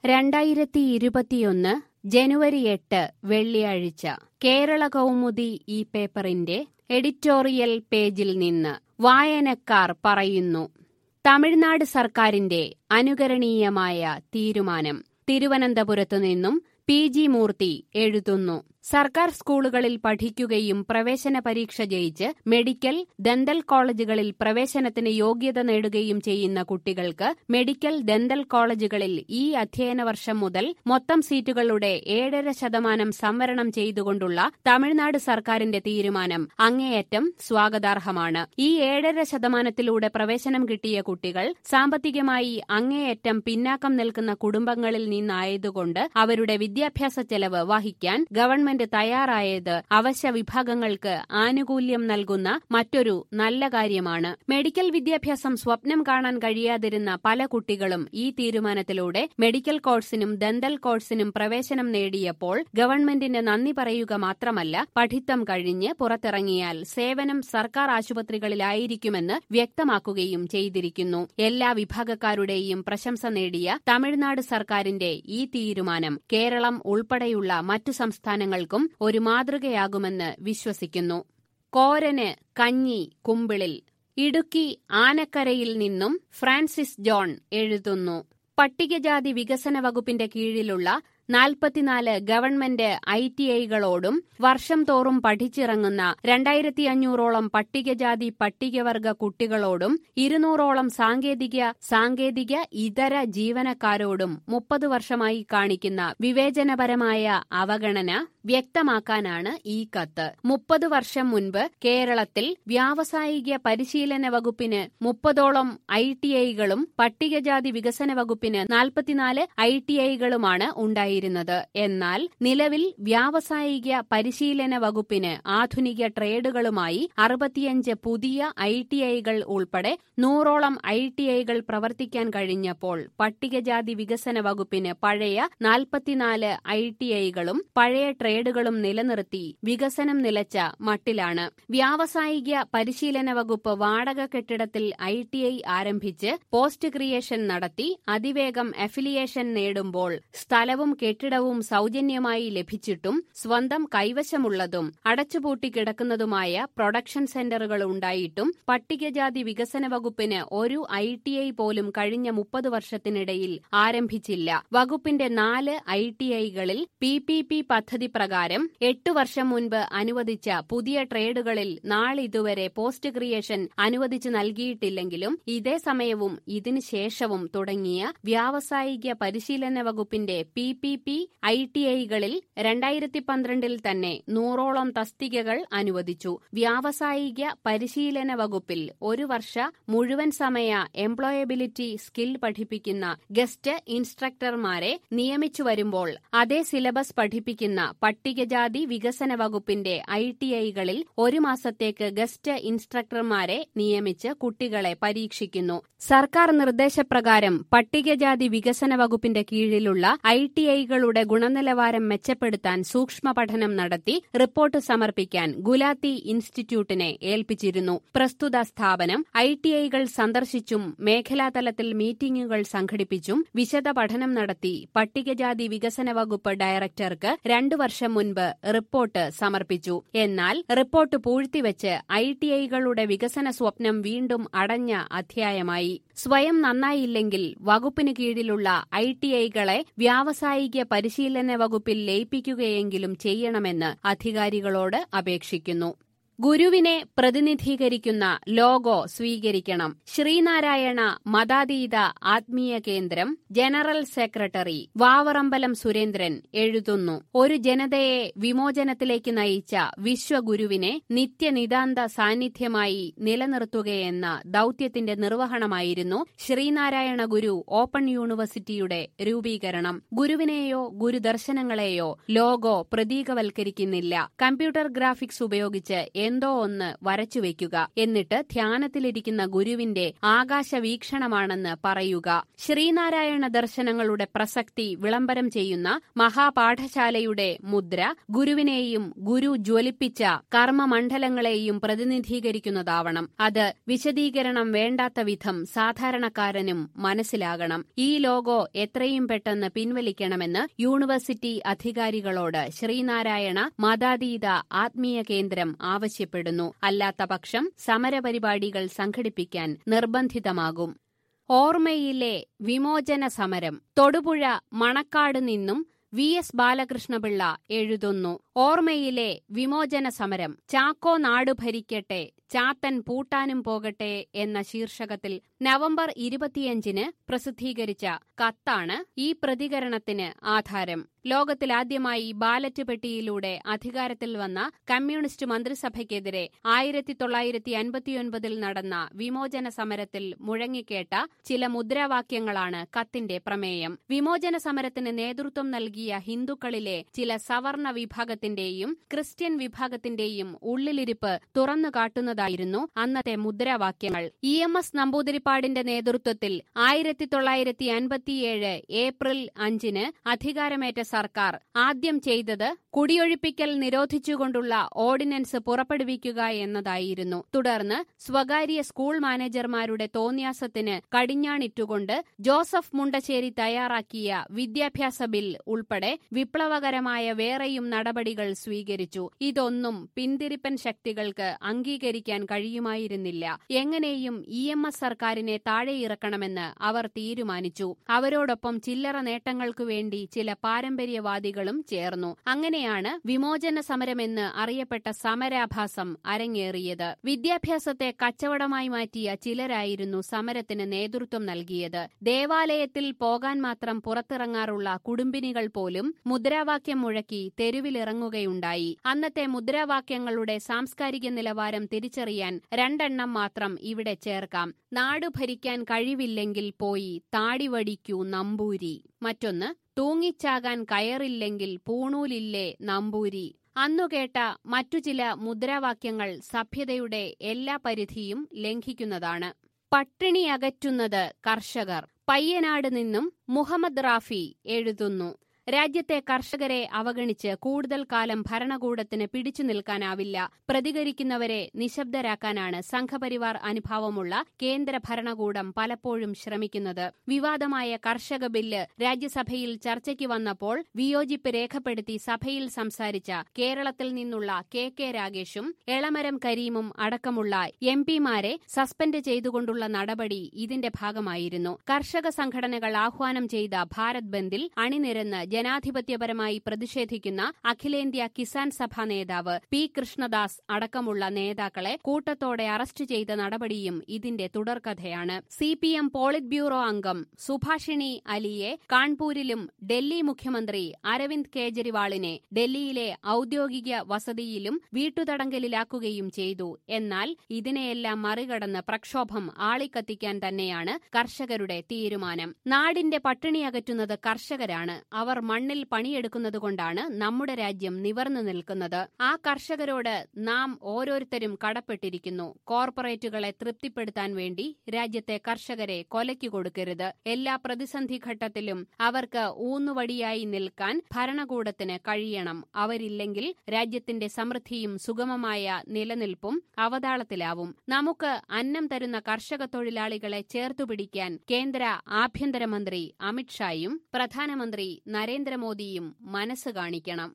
രണ്ടായിരത്തി ഇരുപത്തിയൊന്ന് ജനുവരി എട്ട് വെള്ളിയാഴ്ച കേരള കൗമുദി ഈ പേപ്പറിന്റെ എഡിറ്റോറിയൽ പേജിൽ നിന്ന് വായനക്കാർ പറയുന്നു തമിഴ്നാട് സർക്കാരിന്റെ അനുകരണീയമായ തീരുമാനം തിരുവനന്തപുരത്തു നിന്നും പി ജി മൂർത്തി എഴുതുന്നു സർക്കാർ സ്കൂളുകളിൽ പഠിക്കുകയും പ്രവേശന പരീക്ഷ ജയിച്ച് മെഡിക്കൽ ദന്തൽ കോളേജുകളിൽ പ്രവേശനത്തിന് യോഗ്യത നേടുകയും ചെയ്യുന്ന കുട്ടികൾക്ക് മെഡിക്കൽ ദന്തൽ കോളേജുകളിൽ ഈ അധ്യയന വർഷം മുതൽ മൊത്തം സീറ്റുകളുടെ ഏഴര ശതമാനം സംവരണം ചെയ്തുകൊണ്ടുള്ള തമിഴ്നാട് സർക്കാരിന്റെ തീരുമാനം അങ്ങേയറ്റം സ്വാഗതാർഹമാണ് ഈ ഏഴര ശതമാനത്തിലൂടെ പ്രവേശനം കിട്ടിയ കുട്ടികൾ സാമ്പത്തികമായി അങ്ങേയറ്റം പിന്നാക്കം നിൽക്കുന്ന കുടുംബങ്ങളിൽ നിന്നായതുകൊണ്ട് അവരുടെ വിദ്യാഭ്യാസ ചെലവ് വഹിക്കാൻ ഗവൺമെന്റ് ഗവൺമെന്റ് തയ്യാറായത് അവശ്യ വിഭാഗങ്ങൾക്ക് ആനുകൂല്യം നൽകുന്ന മറ്റൊരു നല്ല കാര്യമാണ് മെഡിക്കൽ വിദ്യാഭ്യാസം സ്വപ്നം കാണാൻ കഴിയാതിരുന്ന പല കുട്ടികളും ഈ തീരുമാനത്തിലൂടെ മെഡിക്കൽ കോഴ്സിനും ദന്തൽ കോഴ്സിനും പ്രവേശനം നേടിയപ്പോൾ ഗവൺമെന്റിന് നന്ദി പറയുക മാത്രമല്ല പഠിത്തം കഴിഞ്ഞ് പുറത്തിറങ്ങിയാൽ സേവനം സർക്കാർ ആശുപത്രികളിലായിരിക്കുമെന്ന് വ്യക്തമാക്കുകയും ചെയ്തിരിക്കുന്നു എല്ലാ വിഭാഗക്കാരുടെയും പ്രശംസ നേടിയ തമിഴ്നാട് സർക്കാരിന്റെ ഈ തീരുമാനം കേരളം ഉൾപ്പെടെയുള്ള മറ്റു സംസ്ഥാനങ്ങൾ ജനങ്ങൾക്കും ഒരു മാതൃകയാകുമെന്ന് വിശ്വസിക്കുന്നു കോരന് കഞ്ഞി കുമ്പിളിൽ ഇടുക്കി ആനക്കരയിൽ നിന്നും ഫ്രാൻസിസ് ജോൺ എഴുതുന്നു പട്ടികജാതി വികസന വകുപ്പിന്റെ കീഴിലുള്ള നാൽപ്പത്തിനാല് ഗവൺമെന്റ് ഐ ടി ഐകളോടും വർഷം തോറും പഠിച്ചിറങ്ങുന്ന രണ്ടായിരത്തി അഞ്ഞൂറോളം പട്ടികജാതി പട്ടികവർഗ കുട്ടികളോടും ഇരുന്നൂറോളം സാങ്കേതിക സാങ്കേതിക ഇതര ജീവനക്കാരോടും മുപ്പത് വർഷമായി കാണിക്കുന്ന വിവേചനപരമായ അവഗണന വ്യക്തമാക്കാനാണ് ഈ കത്ത് മുപ്പത് വർഷം മുൻപ് കേരളത്തിൽ വ്യാവസായിക പരിശീലന വകുപ്പിന് മുപ്പതോളം ഐ ടി ഐകളും പട്ടികജാതി വികസന വകുപ്പിന് നാൽപ്പത്തിനാല് ഐ ടി ഐകളുമാണ് ഉണ്ടായിരുന്നത് എന്നാൽ നിലവിൽ വ്യാവസായിക പരിശീലന വകുപ്പിന് ആധുനിക ട്രേഡുകളുമായി അറുപത്തിയഞ്ച് പുതിയ ഐ ടി ഐകൾ ഉൾപ്പെടെ നൂറോളം ഐ ടി ഐകൾ പ്രവർത്തിക്കാൻ കഴിഞ്ഞപ്പോൾ പട്ടികജാതി വികസന വകുപ്പിന് പഴയ നാൽപ്പത്തിനാല് ഐ ടി ഐകളും പഴയ ട്രേഡുകളും നിലനിർത്തി വികസനം നിലച്ച മട്ടിലാണ് വ്യാവസായിക പരിശീലന വകുപ്പ് വാടക കെട്ടിടത്തിൽ ഐ ടി ഐ ആരംഭിച്ച് പോസ്റ്റ് ക്രിയേഷൻ നടത്തി അതിവേഗം അഫിലിയേഷൻ നേടുമ്പോൾ സ്ഥലവും കെട്ടിടവും സൗജന്യമായി ലഭിച്ചിട്ടും സ്വന്തം കൈവശമുള്ളതും അടച്ചുപൂട്ടി കിടക്കുന്നതുമായ പ്രൊഡക്ഷൻ സെന്ററുകൾ ഉണ്ടായിട്ടും പട്ടികജാതി വികസന വകുപ്പിന് ഒരു ഐ ടി ഐ പോലും കഴിഞ്ഞ മുപ്പത് വർഷത്തിനിടയിൽ ആരംഭിച്ചില്ല വകുപ്പിന്റെ നാല് ഐ ടി ഐകളിൽ പി പി പി പദ്ധതി പ്രകാരം എട്ട് വർഷം മുൻപ് അനുവദിച്ച പുതിയ ട്രേഡുകളിൽ നാളിതുവരെ പോസ്റ്റ് ക്രിയേഷൻ അനുവദിച്ചു നൽകിയിട്ടില്ലെങ്കിലും ഇതേ സമയവും ഇതിനു ശേഷവും തുടങ്ങിയ വ്യാവസായിക പരിശീലന വകുപ്പിന്റെ P P P I T ഐകളിൽ രണ്ടായിരത്തി പന്ത്രണ്ടിൽ തന്നെ നൂറോളം തസ്തികകൾ അനുവദിച്ചു വ്യാവസായിക പരിശീലന വകുപ്പിൽ ഒരു വർഷ മുഴുവൻ സമയ എംപ്ലോയബിലിറ്റി സ്കിൽ പഠിപ്പിക്കുന്ന ഗസ്റ്റ് ഇൻസ്ട്രക്ടർമാരെ നിയമിച്ചു വരുമ്പോൾ അതേ സിലബസ് പഠിപ്പിക്കുന്ന പട്ടികജാതി വികസന വകുപ്പിന്റെ ഐ ടി ഐകളിൽ ഒരു മാസത്തേക്ക് ഗസ്റ്റ് ഇൻസ്ട്രക്ടർമാരെ നിയമിച്ച് കുട്ടികളെ പരീക്ഷിക്കുന്നു സർക്കാർ നിർദ്ദേശപ്രകാരം പട്ടികജാതി വികസന വകുപ്പിന്റെ കീഴിലുള്ള ഐ ടി ഐകളുടെ ഗുണനിലവാരം മെച്ചപ്പെടുത്താൻ സൂക്ഷ്മ പഠനം നടത്തി റിപ്പോർട്ട് സമർപ്പിക്കാൻ ഗുലാത്തി ഇൻസ്റ്റിറ്റ്യൂട്ടിനെ ഏൽപ്പിച്ചിരുന്നു പ്രസ്തുത സ്ഥാപനം ഐ ടി ഐകൾ സന്ദർശിച്ചും മേഖലാതലത്തിൽ മീറ്റിംഗുകൾ സംഘടിപ്പിച്ചും വിശദ പഠനം നടത്തി പട്ടികജാതി വികസന വകുപ്പ് ഡയറക്ടർക്ക് രണ്ടു വർഷം മുൻപ് റിപ്പോർട്ട് സമർപ്പിച്ചു എന്നാൽ റിപ്പോർട്ട് പൂഴ്ത്തിവെച്ച് ഐ ടി ഐകളുടെ വികസന സ്വപ്നം വീണ്ടും അടഞ്ഞ അധ്യായമായി സ്വയം നന്നായില്ലെങ്കിൽ വകുപ്പിന് കീഴിലുള്ള ഐ ടി ഐകളെ വ്യാവസായിക പരിശീലന വകുപ്പിൽ ലയിപ്പിക്കുകയെങ്കിലും ചെയ്യണമെന്ന് അധികാരികളോട് അപേക്ഷിക്കുന്നു ഗുരുവിനെ പ്രതിനിധീകരിക്കുന്ന ലോഗോ സ്വീകരിക്കണം ശ്രീനാരായണ മതാതീത ആത്മീയ കേന്ദ്രം ജനറൽ സെക്രട്ടറി വാവറമ്പലം സുരേന്ദ്രൻ എഴുതുന്നു ഒരു ജനതയെ വിമോചനത്തിലേക്ക് നയിച്ച വിശ്വഗുരുവിനെ നിത്യനിതാന്ത സാന്നിധ്യമായി നിലനിർത്തുകയെന്ന ദൌത്യത്തിന്റെ നിർവഹണമായിരുന്നു ശ്രീനാരായണ ഗുരു ഓപ്പൺ യൂണിവേഴ്സിറ്റിയുടെ രൂപീകരണം ഗുരുവിനെയോ ഗുരുദർശനങ്ങളെയോ ലോഗോ പ്രതീകവൽക്കരിക്കുന്നില്ല കമ്പ്യൂട്ടർ ഗ്രാഫിക്സ് ഉപയോഗിച്ച് എന്തോ ഒന്ന് വരച്ചുവെക്കുക എന്നിട്ട് ധ്യാനത്തിലിരിക്കുന്ന ഗുരുവിന്റെ ആകാശവീക്ഷണമാണെന്ന് പറയുക ശ്രീനാരായണ ദർശനങ്ങളുടെ പ്രസക്തി വിളംബരം ചെയ്യുന്ന മഹാപാഠശാലയുടെ മുദ്ര ഗുരുവിനെയും ഗുരു ജ്വലിപ്പിച്ച കർമ്മമണ്ഡലങ്ങളെയും പ്രതിനിധീകരിക്കുന്നതാവണം അത് വിശദീകരണം വേണ്ടാത്ത വിധം സാധാരണക്കാരനും മനസ്സിലാകണം ഈ ലോഗോ എത്രയും പെട്ടെന്ന് പിൻവലിക്കണമെന്ന് യൂണിവേഴ്സിറ്റി അധികാരികളോട് ശ്രീനാരായണ മതാതീത ആത്മീയ കേന്ദ്രം ആവശ്യപ്പെടുന്നു അല്ലാത്ത പക്ഷം സമരപരിപാടികൾ സംഘടിപ്പിക്കാൻ നിർബന്ധിതമാകും ഓർമ്മയിലെ വിമോചന സമരം തൊടുപുഴ മണക്കാട് നിന്നും വി എസ് ബാലകൃഷ്ണപിള്ള എഴുതുന്നു ഓർമ്മയിലെ വിമോചന സമരം ചാക്കോ നാടു ഭരിക്കട്ടെ ചാത്തൻ പൂട്ടാനും പോകട്ടെ എന്ന ശീർഷകത്തിൽ നവംബർ ഇരുപത്തിയഞ്ചിന് പ്രസിദ്ധീകരിച്ച കത്താണ് ഈ പ്രതികരണത്തിന് ആധാരം ലോകത്തിലാദ്യമായി ബാലറ്റ് പെട്ടിയിലൂടെ അധികാരത്തിൽ വന്ന കമ്മ്യൂണിസ്റ്റ് മന്ത്രിസഭയ്ക്കെതിരെ ആയിരത്തി തൊള്ളായിരത്തി അൻപത്തിയൊൻപതിൽ നടന്ന വിമോചന സമരത്തിൽ മുഴങ്ങിക്കേട്ട ചില മുദ്രാവാക്യങ്ങളാണ് കത്തിന്റെ പ്രമേയം വിമോചന സമരത്തിന് നേതൃത്വം നൽകിയ ഹിന്ദുക്കളിലെ ചില സവർണ വിഭാഗത്തിന്റെയും ക്രിസ്ത്യൻ വിഭാഗത്തിന്റെയും ഉള്ളിലിരിപ്പ് തുറന്നു കാട്ടുന്നതായിരുന്നു അന്നത്തെ മുദ്രാവാക്യങ്ങൾ ഇ എം എസ് നമ്പൂതിരിപ്പാടിന്റെ നേതൃത്വത്തിൽ ആയിരത്തി തൊള്ളായിരത്തി അൻപത്തിയേഴ് ഏപ്രിൽ അഞ്ചിന് അധികാരമേറ്റ സർക്കാർ ആദ്യം ചെയ്തത് കുടിയൊഴിപ്പിക്കൽ നിരോധിച്ചുകൊണ്ടുള്ള ഓർഡിനൻസ് പുറപ്പെടുവിക്കുക എന്നതായിരുന്നു തുടർന്ന് സ്വകാര്യ സ്കൂൾ മാനേജർമാരുടെ തോന്യാസത്തിന് കടിഞ്ഞാണിട്ടുകൊണ്ട് ജോസഫ് മുണ്ടശ്ശേരി തയ്യാറാക്കിയ വിദ്യാഭ്യാസ ബിൽ ഉൾപ്പെടെ വിപ്ലവകരമായ വേറെയും നടപടികൾ സ്വീകരിച്ചു ഇതൊന്നും പിന്തിരിപ്പൻ ശക്തികൾക്ക് അംഗീകരിക്കാൻ കഴിയുമായിരുന്നില്ല എങ്ങനെയും ഇ എം എസ് സർക്കാരിനെ താഴെയിറക്കണമെന്ന് അവർ തീരുമാനിച്ചു അവരോടൊപ്പം ചില്ലറ നേട്ടങ്ങൾക്കു വേണ്ടി ചില പാരമ്പര്യവാദികളും ചേർന്നു അങ്ങനെയാണ് വിമോചന സമരമെന്ന് അറിയപ്പെട്ട സമരാഭാസം അരങ്ങേറിയത് വിദ്യാഭ്യാസത്തെ കച്ചവടമായി മാറ്റിയ ചിലരായിരുന്നു സമരത്തിന് നേതൃത്വം നൽകിയത് ദേവാലയത്തിൽ പോകാൻ മാത്രം പുറത്തിറങ്ങാറുള്ള കുടുംബിനികൾ പോലും മുദ്രാവാക്യം മുഴക്കി തെരുവിലിറങ്ങുകയുണ്ടായി അന്നത്തെ മുദ്രാവാക്യങ്ങളുടെ സാംസ്കാരിക നിലവാരം തിരിച്ചറിയാൻ രണ്ടെണ്ണം മാത്രം ഇവിടെ ചേർക്കാം നാടു ഭരിക്കാൻ കഴിവില്ലെങ്കിൽ പോയി താടിവടിക്കൂ നമ്പൂരി മറ്റൊന്ന് തൂങ്ങിച്ചാകാൻ കയറില്ലെങ്കിൽ പൂണൂലില്ലേ നമ്പൂരി അന്നുകേട്ട മറ്റു ചില മുദ്രാവാക്യങ്ങൾ സഭ്യതയുടെ എല്ലാ പരിധിയും ലംഘിക്കുന്നതാണ് പട്ടിണി അകറ്റുന്നത് കർഷകർ പയ്യനാട് നിന്നും മുഹമ്മദ് റാഫി എഴുതുന്നു രാജ്യത്തെ കർഷകരെ അവഗണിച്ച് കൂടുതൽ കാലം ഭരണകൂടത്തിന് പിടിച്ചു നിൽക്കാനാവില്ല പ്രതികരിക്കുന്നവരെ നിശബ്ദരാക്കാനാണ് സംഘപരിവാർ അനുഭാവമുള്ള കേന്ദ്ര ഭരണകൂടം പലപ്പോഴും ശ്രമിക്കുന്നത് വിവാദമായ കർഷക ബില്ല് രാജ്യസഭയിൽ ചർച്ചയ്ക്ക് വന്നപ്പോൾ വിയോജിപ്പ് രേഖപ്പെടുത്തി സഭയിൽ സംസാരിച്ച കേരളത്തിൽ നിന്നുള്ള കെ കെ രാഗേഷും എളമരം കരീമും അടക്കമുള്ള എം പിമാരെ സസ്പെൻഡ് ചെയ്തുകൊണ്ടുള്ള നടപടി ഇതിന്റെ ഭാഗമായിരുന്നു കർഷക സംഘടനകൾ ആഹ്വാനം ചെയ്ത ഭാരത് ബന്ദിൽ അണിനിരന്ന് ജനാധിപത്യപരമായി പ്രതിഷേധിക്കുന്ന അഖിലേന്ത്യാ കിസാൻ സഭ നേതാവ് പി കൃഷ്ണദാസ് അടക്കമുള്ള നേതാക്കളെ കൂട്ടത്തോടെ അറസ്റ്റ് ചെയ്ത നടപടിയും ഇതിന്റെ തുടർക്കഥയാണ് C P M politburo അംഗം സുഭാഷിണി അലിയെ കാൺപൂരിലും ഡൽഹി മുഖ്യമന്ത്രി അരവിന്ദ് കേജ്രിവാളിനെ ഡൽഹിയിലെ ഔദ്യോഗിക വസതിയിലും വീട്ടുതടങ്കലിലാക്കുകയും ചെയ്തു എന്നാൽ ഇതിനെയെല്ലാം മറികടന്ന് പ്രക്ഷോഭം ആളിക്കത്തിക്കാൻ തന്നെയാണ് കർഷകരുടെ തീരുമാനം നാടിന്റെ പട്ടിണി അകറ്റുന്നത് കർഷകരാണ് അവർ മണ്ണിൽ പണിയെടുക്കുന്നതുകൊണ്ടാണ് നമ്മുടെ രാജ്യം നിവർന്നു നിൽക്കുന്നത് ആ കർഷകരോട് നാം ഓരോരുത്തരും കടപ്പെട്ടിരിക്കുന്നു കോർപ്പറേറ്റുകളെ തൃപ്തിപ്പെടുത്താൻ വേണ്ടി രാജ്യത്തെ കർഷകരെ കൊലയ്ക്കു കൊടുക്കരുത് എല്ലാ പ്രതിസന്ധി ഘട്ടത്തിലും അവർക്ക് ഊന്നുവടിയായി നിൽക്കാൻ ഭരണകൂടത്തിന് കഴിയണം അവരില്ലെങ്കിൽ രാജ്യത്തിന്റെ സമൃദ്ധിയും സുഗമമായ നിലനിൽപ്പും അവതാളത്തിലാവും നമുക്ക് അന്നം തരുന്ന കർഷക തൊഴിലാളികളെ ചേർത്തുപിടിക്കാൻ കേന്ദ്ര ആഭ്യന്തരമന്ത്രി അമിത്ഷായും പ്രധാനമന്ത്രി നരേന്ദ്രമോദിയും മനസ്സ് കാണിക്കണം